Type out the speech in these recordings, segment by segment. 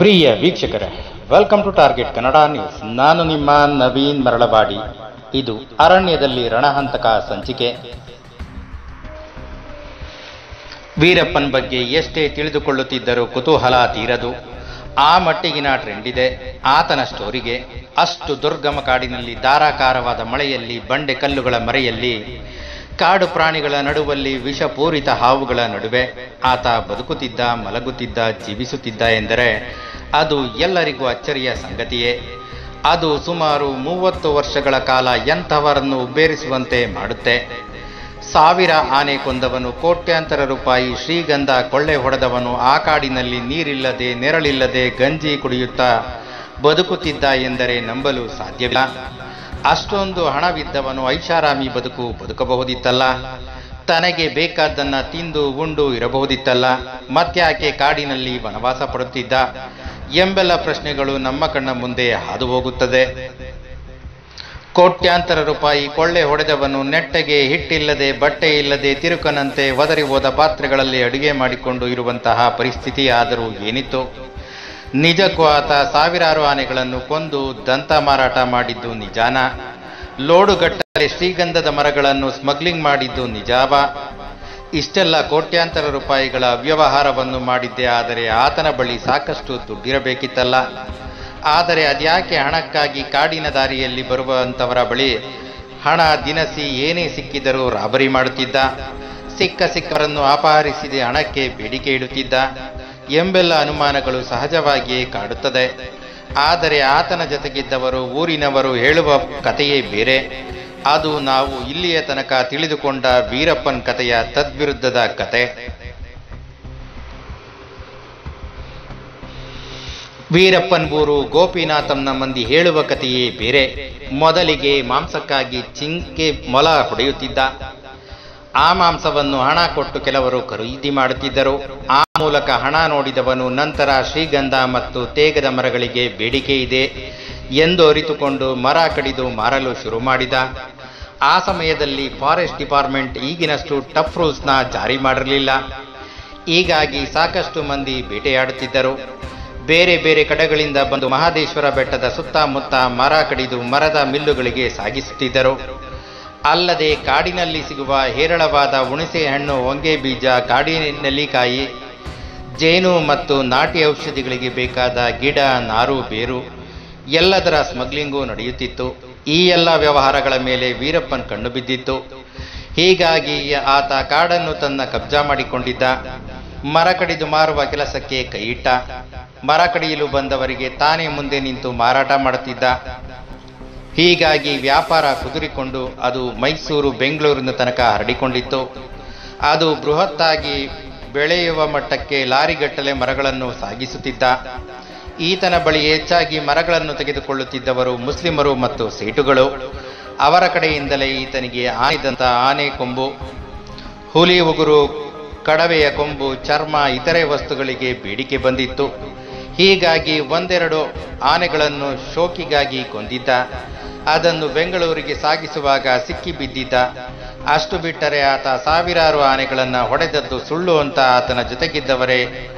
ಪ್ರಿಯ ವೀಕ್ಷಕರೇ welcome to target Kannada news ನಾನು ನಿಮ್ಮ ನವೀನ್ ಮರಳವಾಡಿ ಇದು ಅರಣ್ಯದಲ್ಲಿ ರಣಹಂತಕ ಸಂಚಿಕೆ ವೀರಪ್ಪನ್ ಬಗ್ಗೆ ಎಷ್ಟೇ ತಿಳಿದುಕೊಳ್ಳುತ್ತಿದ್ದರೂ ಕುತೂಹಲ ತೀರದು ಆ ಮಟ್ಟಿಗಿನ ಟ್ರೆಂಡ್ ಇದೆ ಆತನ ಸ್ಟೋರಿಗೆ ಅಷ್ಟು ದುರ್ಗಮ ಕಾಡಿನಲ್ಲಿ ಧಾರಾಕಾರವಾದ ಮಳೆಯಲ್ಲಿ ಬಂಡೆ ಕಲ್ಲುಗಳ ಮರೆಯಲ್ಲಿ ಕಾಡು ಪ್ರಾಣಿಗಳ ನಡುವಲ್ಲಿ ವಿಷಪೂರಿತ ಹಾವುಗಳ ನಡುವೆ ಆತ ಬದುಕುತ್ತಿದ್ದ ಮಲಗುತ್ತಿದ್ದ ಜೀವಿಸುತ್ತಿದ್ದ ಎಂದರೆ ಅದು ಎಲ್ಲರಿಗೂ ಅಚ್ಚರಿಯ ಸಂಗತಿಯೇ ಅದು ಸುಮಾರು ಮೂವತ್ತು ವರ್ಷಗಳ ಕಾಲ ಎಂಥವರನ್ನು ಉಬ್ಬೇರಿಸುವಂತೆ ಮಾಡುತ್ತೆ ಸಾವಿರ ಆನೆ ಕೊಂದವನು ಕೋಟ್ಯಾಂತರ ರೂಪಾಯಿ ಶ್ರೀಗಂಧ ಕೊಳ್ಳೆ ಹೊಡೆದವನು ಆ ಕಾಡಿನಲ್ಲಿ ನೀರಿಲ್ಲದೆ ನೆರಳಿಲ್ಲದೆ ಗಂಜಿ ಕುಡಿಯುತ್ತಾ ಬದುಕುತ್ತಿದ್ದ ಎಂದರೆ ನಂಬಲು ಸಾಧ್ಯವಿಲ್ಲ ಅಷ್ಟೊಂದು ಹಣವಿದ್ದವನು ಐಷಾರಾಮಿ ಬದುಕು ಬದುಕಬಹುದಿತ್ತಲ್ಲ ತನಗೆ ಬೇಕಾದ್ದನ್ನ ತಿಂದು ಉಂಡು ಇರಬಹುದಿತ್ತಲ್ಲ ಮತ್ಯಾಕೆ ಕಾಡಿನಲ್ಲಿ ವನವಾಸ ಪಡುತ್ತಿದ್ದ ಎಂಬೆಲ್ಲ ಪ್ರಶ್ನೆಗಳು ನಮ್ಮ ಕಣ್ಣ ಮುಂದೆ ಹಾದು ಹೋಗುತ್ತದೆ ಕೋಟ್ಯಾಂತರ ರೂಪಾಯಿ ಕೊಳ್ಳೆ ಹೊಡೆದವನು ನೆಟ್ಟಗೆ ಹಿಟ್ಟಿಲ್ಲದೆ ಬಟ್ಟೆ ಇಲ್ಲದೆ ತಿರುಕನಂತೆ ಒದರಿ ಹೋದ ಪಾತ್ರೆಗಳಲ್ಲಿ ಅಡುಗೆ ಮಾಡಿಕೊಂಡು ಇರುವಂತಹ ಪರಿಸ್ಥಿತಿ ಆದರೂ ಏನಿತ್ತು ನಿಜಕ್ಕೂ ಆತ ಸಾವಿರಾರು ಆನೆಗಳನ್ನು ಕೊಂದು ದಂತ ಮಾರಾಟ ಮಾಡಿದ್ದು ನಿಜಾನ ಲೋಡುಗಟ್ಟಲೆ ಶ್ರೀಗಂಧದ ಮರಗಳನ್ನು ಸ್ಮಗ್ಲಿಂಗ್ ಮಾಡಿದ್ದು ನಿಜಾವ ಇಷ್ಟೆಲ್ಲ ಕೋಟ್ಯಾಂತರ ರೂಪಾಯಿಗಳ ವ್ಯವಹಾರವನ್ನು ಮಾಡಿದ್ದೆ ಆದರೆ ಆತನ ಬಳಿ ಸಾಕಷ್ಟು ದುಡ್ಡಿರಬೇಕಿತ್ತಲ್ಲ ಆದರೆ ಅದ್ಯಾಕೆ ಹಣಕ್ಕಾಗಿ ಕಾಡಿನ ದಾರಿಯಲ್ಲಿ ಬರುವಂತವರ ಬಳಿ ಹಣ ದಿನಸಿ ಏನೇ ಸಿಕ್ಕಿದರೂ ರಾಬರಿ ಮಾಡುತ್ತಿದ್ದ ಸಿಕ್ಕ ಸಿಕ್ಕವರನ್ನು ಅಪಹರಿಸಿದ ಹಣಕ್ಕೆ ಬೇಡಿಕೆ ಇಡುತ್ತಿದ್ದ ಎಂಬೆಲ್ಲ ಅನುಮಾನಗಳು ಸಹಜವಾಗಿಯೇ ಕಾಡುತ್ತದೆ ಆದರೆ ಆತನ ಜೊತೆಗಿದ್ದವರು ಊರಿನವರು ಹೇಳುವ ಕಥೆಯೇ ಬೇರೆ ಅದು ನಾವು ಇಲ್ಲಿಯ ತನಕ ತಿಳಿದುಕೊಂಡ ವೀರಪ್ಪನ್ ಕಥೆಯ ತದ್ವಿರುದ್ಧದ ಕತೆ ವೀರಪ್ಪನ್ ಊರು ಗೋಪಿನಾಥಂನ ಮಂದಿ ಹೇಳುವ ಕಥೆಯೇ ಬೇರೆ ಮೊದಲಿಗೆ ಮಾಂಸಕ್ಕಾಗಿ ಚಿಂಕೆ ಮೊಲ ಹೊಡೆಯುತ್ತಿದ್ದ ಆ ಮಾಂಸವನ್ನು ಹಣ ಕೊಟ್ಟು ಕೆಲವರು ಖರೀದಿ ಮಾಡುತ್ತಿದ್ದರು ಆ ಮೂಲಕ ಹಣ ನೋಡಿದವನು ನಂತರ ಶ್ರೀಗಂಧ ಮತ್ತು ತೇಗದ ಮರಗಳಿಗೆ ಬೇಡಿಕೆ ಇದೆ ಎಂದು ಅರಿತುಕೊಂಡು ಮರ ಕಡಿದು ಮಾರಲು ಶುರು ಮಾಡಿದ ಆ ಸಮಯದಲ್ಲಿ ಫಾರೆಸ್ಟ್ ಡಿಪಾರ್ಟ್ಮೆಂಟ್ ಈಗಿನಷ್ಟು ಟಫ್ ರೂಲ್ಸ್ನ ಜಾರಿ ಮಾಡಿರಲಿಲ್ಲ ಹೀಗಾಗಿ ಸಾಕಷ್ಟು ಮಂದಿ ಬೇಟೆಯಾಡುತ್ತಿದ್ದರು ಬೇರೆ ಬೇರೆ ಕಡೆಗಳಿಂದ ಬಂದು ಮಹಾದೇಶ್ವರ ಬೆಟ್ಟದ ಸುತ್ತಮುತ್ತ ಮರ ಕಡಿದು ಮರದ ಮಿಲ್ಲುಗಳಿಗೆ ಸಾಗಿಸುತ್ತಿದ್ದರು ಅಲ್ಲದೆ ಕಾಡಿನಲ್ಲಿ ಸಿಗುವ ಹೇರಳವಾದ ಹುಣಸೆ ಹಣ್ಣು ಹೊಂಗೆ ಬೀಜ ಕಾಡಿನ ನೆಲ್ಲಿಕಾಯಿ ಜೇನು ಮತ್ತು ನಾಟಿ ಔಷಧಿಗಳಿಗೆ ಬೇಕಾದ ಗಿಡ ನಾರು ಬೇರು ಎಲ್ಲದರ ಸ್ಮಗ್ಲಿಂಗು ನಡೆಯುತ್ತಿತ್ತು ಈ ಎಲ್ಲ ವ್ಯವಹಾರಗಳ ಮೇಲೆ ವೀರಪ್ಪನ್ ಕಣ್ಣು ಬಿದ್ದಿತ್ತು ಹೀಗಾಗಿ ಆತ ಕಾಡನ್ನು ತನ್ನ ಕಬ್ಜಾ ಮಾಡಿಕೊಂಡಿದ್ದ ಮರ ಕಡಿದು ಮಾರುವ ಕೆಲಸಕ್ಕೆ ಕೈಯಿಟ್ಟ ಮರ ಕಡಿಯಲು ಬಂದವರಿಗೆ ತಾನೇ ಮುಂದೆ ನಿಂತು ಮಾರಾಟ ಮಾಡುತ್ತಿದ್ದ ಹೀಗಾಗಿ ವ್ಯಾಪಾರ ಕುದುರಿಕೊಂಡು ಅದು ಮೈಸೂರು ಬೆಂಗಳೂರಿನ ತನಕ ಹರಡಿಕೊಂಡಿತ್ತು ಅದು ಬೃಹತ್ತಾಗಿ ಬೆಳೆಯುವ ಮಟ್ಟಕ್ಕೆ ಲಾರಿಗಟ್ಟಲೆ ಮರಗಳನ್ನು ಸಾಗಿಸುತ್ತಿದ್ದ ಈತನ ಬಳಿ ಹೆಚ್ಚಾಗಿ ಮರಗಳನ್ನು ತೆಗೆದುಕೊಳ್ಳುತ್ತಿದ್ದವರು ಮುಸ್ಲಿಮರು ಮತ್ತು ಸೇಟುಗಳು ಅವರ ಕಡೆಯಿಂದಲೇ ಈತನಿಗೆ ಆನೆದಂತ ಆನೆ ಕೊಂಬು ಹುಲಿ ಉಗುರು ಕಡವೆಯ ಕೊಂಬು ಚರ್ಮ ಇತರೆ ವಸ್ತುಗಳಿಗೆ ಬೇಡಿಕೆ ಬಂದಿತ್ತು ಹೀಗಾಗಿ ಒಂದೆರಡು ಆನೆಗಳನ್ನು ಶೋಕಿಗಾಗಿ ಕೊಂದಿದ್ದ ಅದನ್ನು ಬೆಂಗಳೂರಿಗೆ ಸಾಗಿಸುವಾಗ ಸಿಕ್ಕಿ ಬಿದ್ದಿದ್ದ ಅಷ್ಟು ಬಿಟ್ಟರೆ ಆತ ಸಾವಿರಾರು ಆನೆಗಳನ್ನು ಹೊಡೆದದ್ದು ಸುಳ್ಳು ಅಂತ ಆತನ ಜೊತೆಗಿದ್ದವರೇ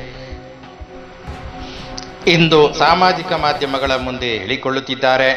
ಇಂದು ಸಾಮಾಜಿಕ ಮಾಧ್ಯಮಗಳ ಮುಂದೆ ಹೇಳಿಕೊಳ್ಳುತ್ತಿದ್ದಾರೆ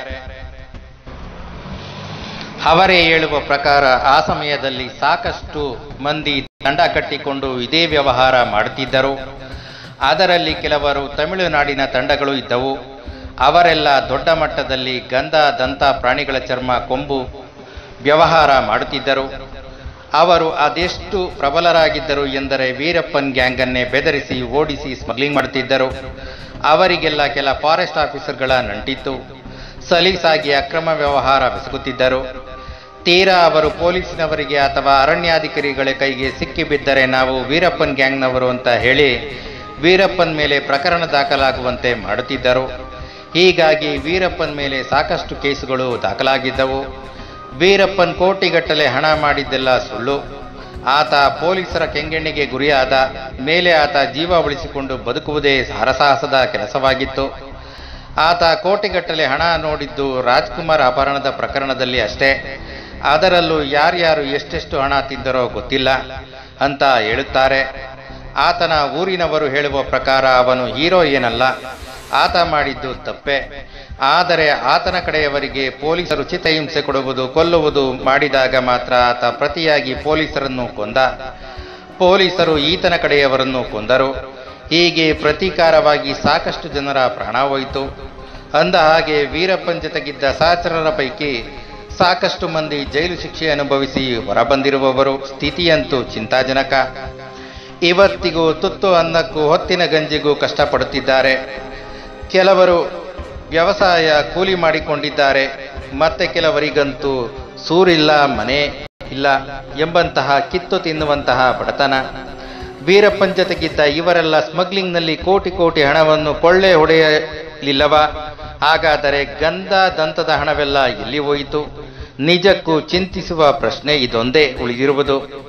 ಅವರೇ ಹೇಳುವ ಪ್ರಕಾರ ಆ ಸಮಯದಲ್ಲಿ ಸಾಕಷ್ಟು ಮಂದಿ ತಂಡ ಕಟ್ಟಿಕೊಂಡು ಇದೇ ವ್ಯವಹಾರ ಮಾಡುತ್ತಿದ್ದರು ಅದರಲ್ಲಿ ಕೆಲವರು ತಮಿಳುನಾಡಿನ ತಂಡಗಳು ಇದ್ದವು ಅವರೆಲ್ಲ ದೊಡ್ಡ ಮಟ್ಟದಲ್ಲಿ ಗಂಧ ದಂತ ಪ್ರಾಣಿಗಳ ಚರ್ಮ ಕೊಂಬು ವ್ಯವಹಾರ ಮಾಡುತ್ತಿದ್ದರು ಅವರು ಅದೆಷ್ಟು ಪ್ರಬಲರಾಗಿದ್ದರು ಎಂದರೆ ವೀರಪ್ಪನ್ ಗ್ಯಾಂಗನ್ನೇ ಬೆದರಿಸಿ ಓಡಿಸಿ ಸ್ಮಗ್ಲಿಂಗ್ ಮಾಡುತ್ತಿದ್ದರು ಅವರಿಗೆಲ್ಲ ಕೆಲ ಫಾರೆಸ್ಟ್ ಆಫೀಸರ್ಗಳ ನಂಟಿತ್ತು ಸಲೀಸಾಗಿ ಅಕ್ರಮ ವ್ಯವಹಾರ ಬೆಸಗುತ್ತಿದ್ದರು ತೀರಾ ಅವರು ಪೊಲೀಸಿನವರಿಗೆ ಅಥವಾ ಅರಣ್ಯಾಧಿಕಾರಿಗಳ ಕೈಗೆ ಸಿಕ್ಕಿಬಿದ್ದರೆ ನಾವು ವೀರಪ್ಪನ್ ಗ್ಯಾಂಗ್ನವರು ಅಂತ ಹೇಳಿ ವೀರಪ್ಪನ್ ಮೇಲೆ ಪ್ರಕರಣ ದಾಖಲಾಗುವಂತೆ ಮಾಡುತ್ತಿದ್ದರು ಹೀಗಾಗಿ ವೀರಪ್ಪನ್ ಮೇಲೆ ಸಾಕಷ್ಟು ಕೇಸುಗಳು ದಾಖಲಾಗಿದ್ದವು ವೀರಪ್ಪನ್ ಕೋಟಿಗಟ್ಟಲೆ ಹಣ ಮಾಡಿದ್ದೆಲ್ಲ ಸುಳ್ಳು ಆತ ಪೊಲೀಸರ ಕೆಂಗೆಣ್ಣಿಗೆ ಗುರಿಯಾದ ಮೇಲೆ ಆತ ಜೀವ ಉಳಿಸಿಕೊಂಡು ಬದುಕುವುದೇ ಹರಸಾಹಸದ ಕೆಲಸವಾಗಿತ್ತು ಆತ ಕೋಟಿಗಟ್ಟಲೆ ಹಣ ನೋಡಿದ್ದು ರಾಜ್ಕುಮಾರ್ ಅಪಹರಣದ ಪ್ರಕರಣದಲ್ಲಿ ಅಷ್ಟೇ ಅದರಲ್ಲೂ ಯಾರ್ಯಾರು ಎಷ್ಟೆಷ್ಟು ಹಣ ತಿಂದರೋ ಗೊತ್ತಿಲ್ಲ ಅಂತ ಹೇಳುತ್ತಾರೆ ಆತನ ಊರಿನವರು ಹೇಳುವ ಪ್ರಕಾರ ಅವನು ಹೀರೋ ಏನಲ್ಲ ಆತ ಮಾಡಿದ್ದು ತಪ್ಪೆ ಆದರೆ ಆತನ ಕಡೆಯವರಿಗೆ ಪೊಲೀಸರು ಚಿತಹಿಂಸೆ ಕೊಡುವುದು ಕೊಲ್ಲುವುದು ಮಾಡಿದಾಗ ಮಾತ್ರ ಆತ ಪ್ರತಿಯಾಗಿ ಪೊಲೀಸರನ್ನು ಕೊಂದ ಪೊಲೀಸರು ಈತನ ಕಡೆಯವರನ್ನು ಕೊಂದರು ಹೀಗೆ ಪ್ರತೀಕಾರವಾಗಿ ಸಾಕಷ್ಟು ಜನರ ಪ್ರಾಣ ಹೋಯಿತು ಅಂದ ಹಾಗೆ ವೀರಪ್ಪನ್ ಜೊತೆಗಿದ್ದ ಸಹಚರರ ಪೈಕಿ ಸಾಕಷ್ಟು ಮಂದಿ ಜೈಲು ಶಿಕ್ಷೆ ಅನುಭವಿಸಿ ಹೊರಬಂದಿರುವವರು ಸ್ಥಿತಿಯಂತೂ ಚಿಂತಾಜನಕ ಇವತ್ತಿಗೂ ತುತ್ತು ಅನ್ನಕ್ಕೂ ಹೊತ್ತಿನ ಗಂಜಿಗೂ ಕಷ್ಟಪಡುತ್ತಿದ್ದಾರೆ ಕೆಲವರು ವ್ಯವಸಾಯ ಕೂಲಿ ಮಾಡಿಕೊಂಡಿದ್ದಾರೆ ಮತ್ತೆ ಕೆಲವರಿಗಂತೂ ಸೂರಿಲ್ಲ ಮನೆ ಇಲ್ಲ ಎಂಬಂತಹ ಕಿತ್ತು ತಿನ್ನುವಂತಹ ಬಡತನ ವೀರಪ್ಪನ್ ಜೊತೆಗಿದ್ದ ಇವರೆಲ್ಲ ಸ್ಮಗ್ಲಿಂಗ್ನಲ್ಲಿ ಕೋಟಿ ಕೋಟಿ ಹಣವನ್ನು ಕೊಳ್ಳೆ ಹೊಡೆಯಲಿಲ್ಲವಾ ಹಾಗಾದರೆ ಗಂಧ ದಂತದ ಹಣವೆಲ್ಲ ಎಲ್ಲಿ ಹೋಯಿತು ನಿಜಕ್ಕೂ ಚಿಂತಿಸುವ ಪ್ರಶ್ನೆ ಇದೊಂದೇ ಉಳಿದಿರುವುದು